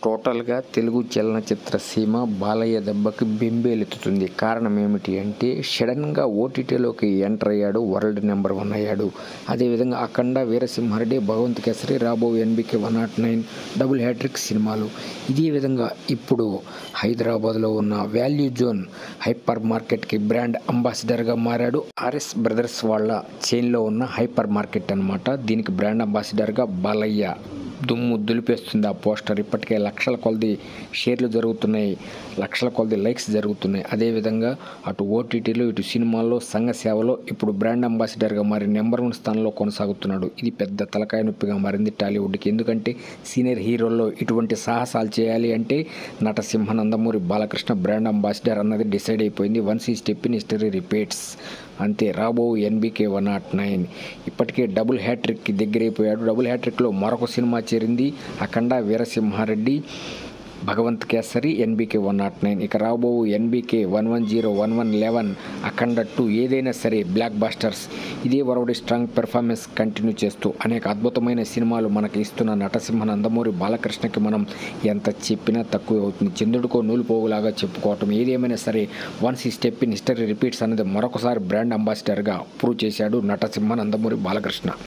టోటల్గా తెలుగు చలనచిత్ర సీమ బాలయ్య దెబ్బకి బెంబేలెత్తుతుంది కారణం ఏమిటి అంటే సడన్గా ఓటీటీలోకి ఎంటర్ అయ్యాడు వరల్డ్ నెంబర్ వన్ అయ్యాడు అదేవిధంగా అఖండ వీరసింహారెడ్డి భగవంత్ కేసరి రాబో NBK one not nine double hattrick సినిమాలు ఇదే విధంగా ఇప్పుడు హైదరాబాద్లో ఉన్న వాల్యూ జోన్ హైపర్ మార్కెట్కి బ్రాండ్ అంబాసిడర్గా మారాడు ఆర్ఎస్ బ్రదర్స్ వాళ్ళ చైన్లో ఉన్న హైపర్ మార్కెట్ అన్నమాట దీనికి బ్రాండ్ అంబాసిడర్గా బాలయ్య దుమ్ము దులిపేస్తుంది ఆ పోస్టర్ ఇప్పటికే లక్షల కొలది షేర్లు జరుగుతున్నాయి లక్షల కొలది లైక్స్ జరుగుతున్నాయి అదేవిధంగా అటు ఓటీటీలో ఇటు సినిమాల్లో సంఘ సేవలో ఇప్పుడు బ్రాండ్ అంబాసిడర్గా మారి నెంబర్ వన్ స్థానంలో కొనసాగుతున్నాడు ఇది పెద్ద తలకాయ నొప్పిగా మారింది టాలీవుడ్కి ఎందుకంటే సీనియర్ హీరోల్లో ఇటువంటి సాహసాలు చేయాలి అంటే నటసింహ నందమూరి బాలకృష్ణ బ్రాండ్ అంబాసిడర్ అన్నది డిసైడ్ అయిపోయింది వన్స్ ఈ స్టెప్ ఇన్ హిస్టరీ రిపీట్స్ అంతే రాబో ఎన్బికే వన్ నాట్ నైన్ ఇప్పటికే డబుల్ హ్యాట్రిక్కి దగ్గరైపోయాడు డబుల్ హ్యాట్రిక్లో మరొక సినిమా చేరింది Akhanda Veerasimhareddy Bhagavanth Kesari NBK one not nine ఇక రాబో NBK one one zero one one eleven Akhanda two ఏదైనా సరే బ్లాక్ బాస్టర్స్ ఇదే వరవడి స్ట్రాంగ్ పెర్ఫార్మెన్స్ కంటిన్యూ చేస్తూ అనేక అద్భుతమైన సినిమాలు మనకి ఇస్తున్న నటసింహ నందమూరి బాలకృష్ణకి మనం ఎంత చెప్పినా తక్కువ అవుతుంది చంద్రుడికో నూలు పోగులాగా చెప్పుకోవటం ఏదేమైనా సరే వన్స్ ఈ స్టెప్ ఇన్ హిస్టరీ రిపీట్స్ అనేది మరొకసారి బ్రాండ్ అంబాసిడర్గా ప్రూవ్ చేశాడు నటసింహ నందమూరి బాలకృష్ణ